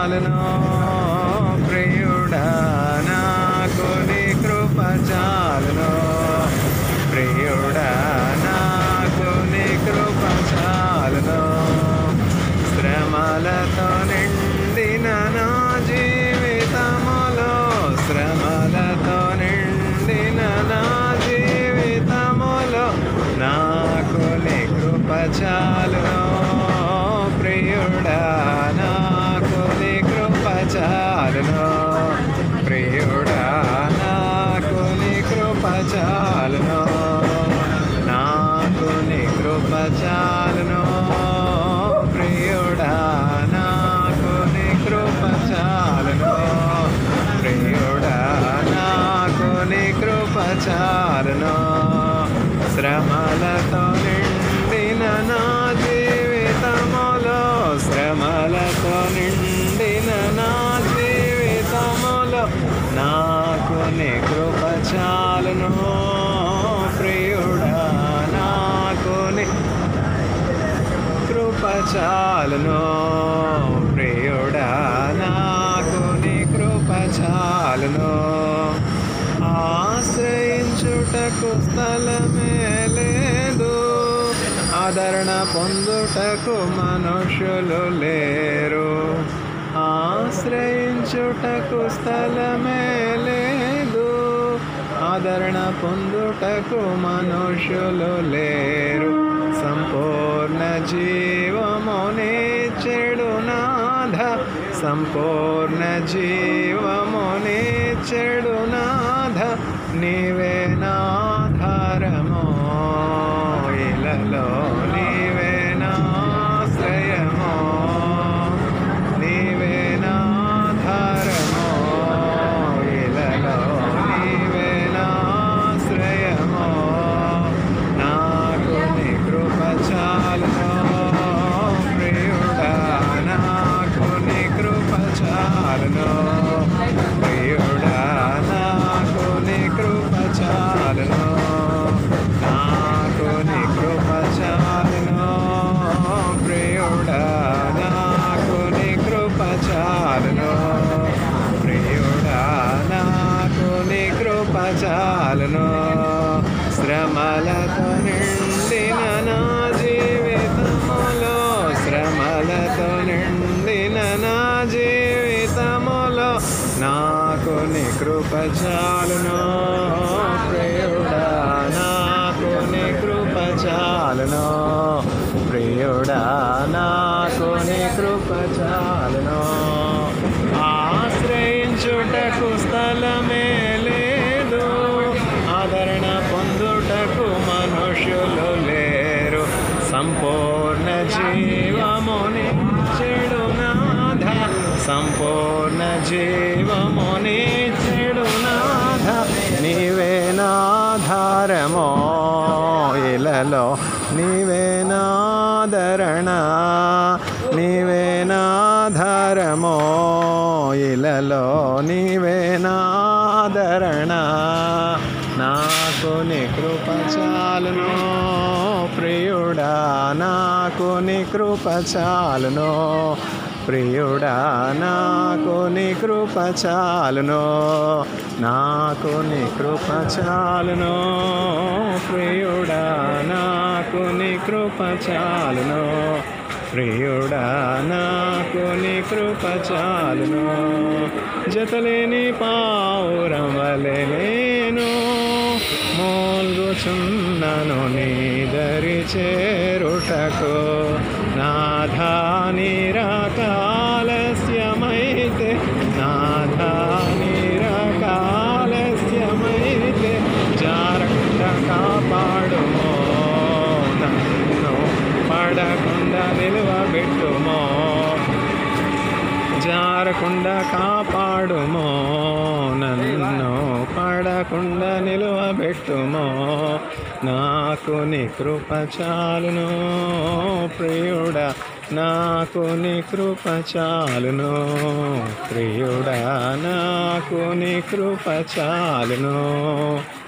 చాలును ప్రియుడా నాకు నీ కృప చాలును ప్రియుడా నాకు నీ కృప చాలును శ్రమలతో నిండిన నా జీవితములో శ్రమలతో నిండిన నా జీవితములో నాకు నీ కృప చాలును ప్రియుడా నాకు నీ కృప చాలును ప్రియుడా నాకు నీ కృప చాలును నాకు నీ కృప చాలును ప్రియుడా నాకు నీ కృప చాలును ప్రియుడా నాకు నీ కృప చాలును శ్రమలతో నిండిన నా జీవితములో శ్రమలతో నిండిన నా జీవితములో నాకు నీ కృప చాలును ప్రియుడా నాకు నీ కృప చాలును ప్రియుడా నాకు నీ కృప చాలును ఆశ్రయించుటకు స్థలమే లేదు ఆదరణ పొందుటకు మనుషులు లేరు ఆశ్రయించుటకు స్థలమే లేదు ఆదరణ పొందుటకు మనుషులు లేరు సంపూర్ణ జీవమునే చెడు నాథ సంపూర్ణ జీవమునే చెడు నాథ నీవే నాధారమో ఇలలో నీవే నాశ్రయమో నీవే నాధారమో ఇలలో నీవే నాశ్రయమో నాకు నీ కృప చాలును ప్రియుడా నాకు నీ కృప చాలును ప్రియుడా నాకు నీ కృప చాలును నాకు నీ కృప చాలును ప్రియుడా నాకు నీ కృప చాలును ప్రియుడా నాకు నీ కృప చాలును శ్రమలతో నిండిన నా జీవితములో శ్రమలతో నిండిన నా జీవితములో నాకు నీ కృప చాలును ప్రియుడా నాకు నీ కృప చాలును ప్రియుడా నాకు నీ కృప చాలును ఆశ్రయించుటకు స్థలమే లేదు ఆదరణ పొందుటకు మనుషులు లేరు సంపూర్ణ జీవముని చెడు నాథ సంపూర్ణ జీవముని చెడు నాథ నీవే నాధారమో ఇలలో నీవే నాదరణ నీవే నాధారమో ఇలలో నీవే నాదరణ నాకు నీ కృప చాలును ప్రియుడా నాకు నీ కృప చాలును ప్రియుడా నాకు నీ కృప చాలును నాకు నీ కృప చాలును ప్రియుడా నాకు నీ కృప చాలును ప్రియుడా నాకు నీ కృప చాలును జతలేని పావురం వలె నేను మోల్గుచున్నను నీ దరి చేరుటకు నాథా నిరకాలస్యమైతే నాథా నిరకాలస్యమైతే జారకుండా కాపాడుమో నన్ను పడకుండా నిలువబెట్టుమో జారకుండా కాపాడుమో నన్ను పడకుండా నిలువబెట్టుమో నాకు నీ కృప చాలును ప్రియుడా నాకు నీ కృప చాలును ప్రియుడా నాకు నీ కృప చాలును